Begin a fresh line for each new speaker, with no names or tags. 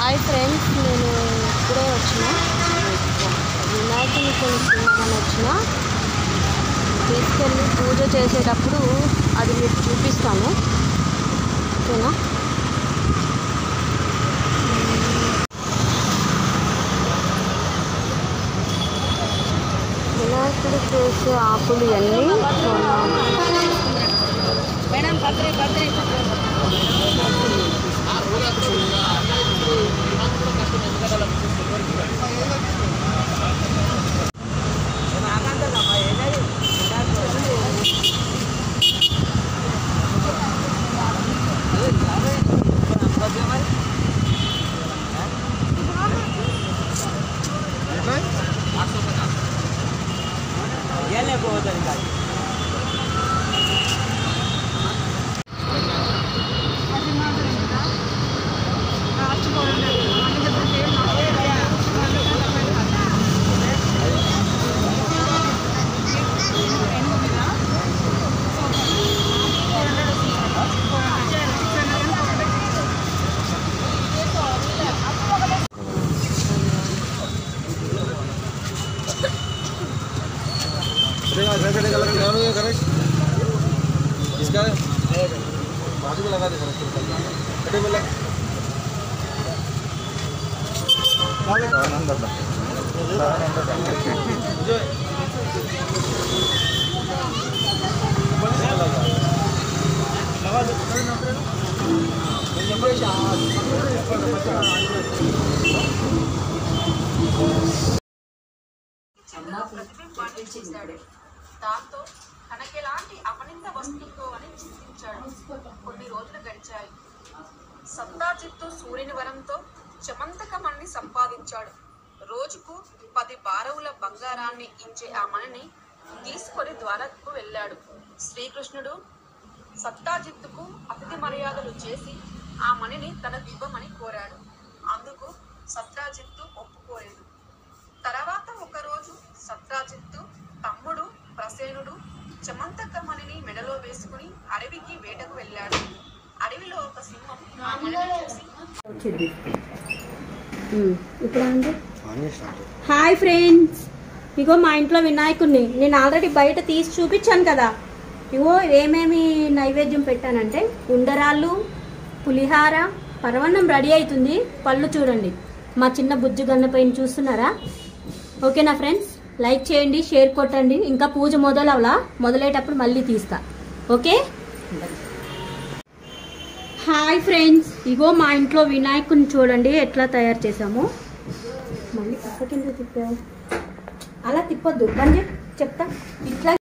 hi friends నేను ఇప్పుడే వచ్చిన వినాయకుని కొనుక్కుందామని వచ్చిన తీసుకెళ్ళి పూజ చేసేటప్పుడు అది మీకు చూపిస్తాను ఓకేనా వినాయకుడు చేసే ఆకులు ఇవన్నీ కొన్నాను
మేడం పత్రి పత్రి
चलेगा घर कटे गलत लगा लो करेक्ट इसका बाजू में लगा दे करेक्ट कटे में लग
ప్రతిబింబాన్ని చేశాడు దాంతో తనకెలాంటి అపనింద వస్తుందో అని చింతించాడు కొన్ని రోజులు గడిచాయి సత్తాజిత్తు సూర్యుని వరంతో చమంతకమణిని సంపాదించాడు రోజుకు పది బారవుల బంగారాన్ని ఇచ్చే ఆ మణిని తీసుకొని ద్వారకు వెళ్ళాడు శ్రీకృష్ణుడు సత్తాజిత్తుకు అతిథి మర్యాదలు చేసి ఆ మణిని తనకు ఇవ్వమని కోరాడు అందుకు సత్రాజిత్తు ఒప్పుకోలేదు తర్వాత ఒకరోజు సత్రాజిత్తు తమ్ముడు ప్రసేనుడు చమంతకమణిని మెడలో వేసుకుని అడవికి వేటకు వెళ్ళాడు అడవిలో ఒక సింహం ఆ మణిని చూసి
వచ్చింది ఇప్పుడు అండి హాయ్ ఫ్రెండ్స్ ఇగో మా ఇంట్లో వినాయకుడిని నేను ఆల్రెడీ బయట తీసి చూపించాను కదా ఇగో ఏమేమి నైవేద్యం పెట్టానంటే ఉండరాళ్ళు పులిహార పరవన్నం రెడీ అవుతుంది పళ్ళు చూడండి మా చిన్న బుజ్జు గన్న పైన చూస్తున్నారా ఓకేనా ఫ్రెండ్స్ లైక్ చేయండి షేర్ కొట్టండి ఇంకా పూజ మొదలవలా మొదలయ్యేటప్పుడు మళ్ళీ తీస్తా ఓకే హాయ్ ఫ్రెండ్స్ ఇగో మా ఇంట్లో వినాయకుని చూడండి ఎట్లా తయారు చేసాము మళ్ళీ పక్క కింద తిప్పావు అలా తిప్పొద్దు బండి చెప్తా ఇట్లా